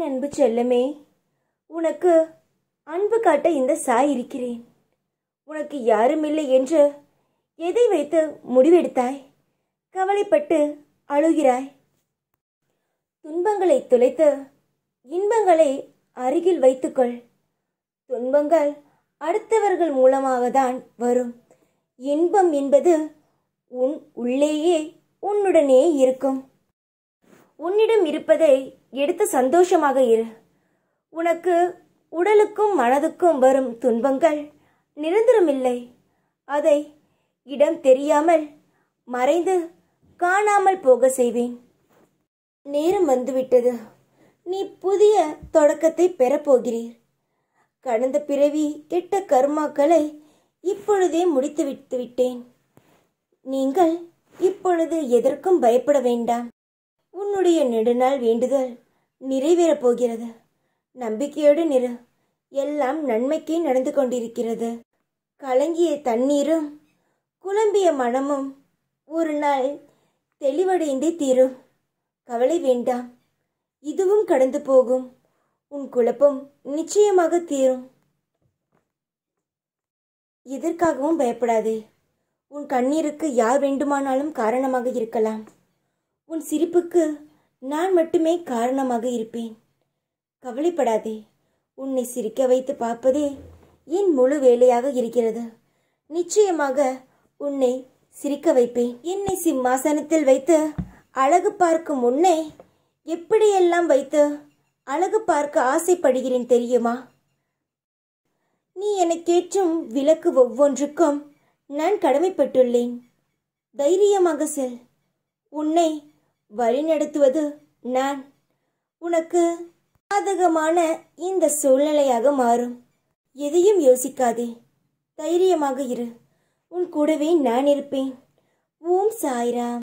அன்பு செல்லமே உனக்கு அன்பு காட்ட இந்த சாய் இருக்கிறேன் உனக்கு யாரும் இல்லை என்று எதை வைத்து முடிவெடுத்தாய் கவலைப்பட்டு அழுகிறாய் துன்பங்களை துளைத்து இன்பங்களை அருகில் வைத்துக்கொள் துன்பங்கள் அடுத்தவர்கள் மூலமாக தான் வரும் இன்பம் என்பது உன் உள்ளேயே உன்னுடனே இருக்கும் உன்னிடம் இருப்பதை எடுத்து சந்தோஷமாக இரு உனக்கு உடலுக்கும் மனதுக்கும் வரும் துன்பங்கள் நிரந்தரமில்லை அதை இடம் தெரியாமல் மறைந்து காணாமல் போக செய்வேன் நேரம் வந்துவிட்டது நீ புதிய தொடக்கத்தை பெறப்போகிறீர் கடந்த பிறவி கெட்ட கர்மாக்களை இப்பொழுதே முடித்து விட்டு விட்டேன் நீங்கள் இப்பொழுது எதற்கும் பயப்பட வேண்டாம் உன்னுடைய நெடுநாள் வேண்டுதல் நிறைவேறப் போகிறது நம்பிக்கையோடு நிறு எல்லாம் நன்மைக்கே நடந்து கொண்டிருக்கிறது கலங்கிய தண்ணீரும் குழம்பிய மனமும் ஒரு நாள் தெளிவடைந்தே தீரும் கவலை வேண்டாம் இதுவும் கடந்து போகும் உன் குழப்பம் நிச்சயமாக தீரும் எதற்காகவும் பயப்படாதே உன் கண்ணீருக்கு யார் வேண்டுமானாலும் காரணமாக இருக்கலாம் உன் சிரிப்புக்கு நான் மட்டுமே காரணமாக இருப்பேன் கவலைப்படாதே உன்னை சிரிக்க வைத்து பார்ப்பதே என் முழு வேலையாக இருக்கிறது நிச்சயமாக உன்னை சிரிக்க வைப்பேன் என்னை சிம்மாசனத்தில் வைத்து அழகு பார்க்கும் உன்னை எப்படியெல்லாம் வைத்து அழகு பார்க்க ஆசைப்படுகிறேன் தெரியுமா நீ எனக்கேற்றும் விளக்கு ஒவ்வொன்றுக்கும் நான் கடமைப்பட்டுள்ளேன் தைரியமாக செல் உன்னை வழிநடத்துவது நான் உனக்கு சாதகமான இந்த சூழ்நிலையாக மாறும் எதையும் யோசிக்காதே தைரியமாக இரு உன் கூடவே நான் இருப்பேன் ஓம் சாய்ராம்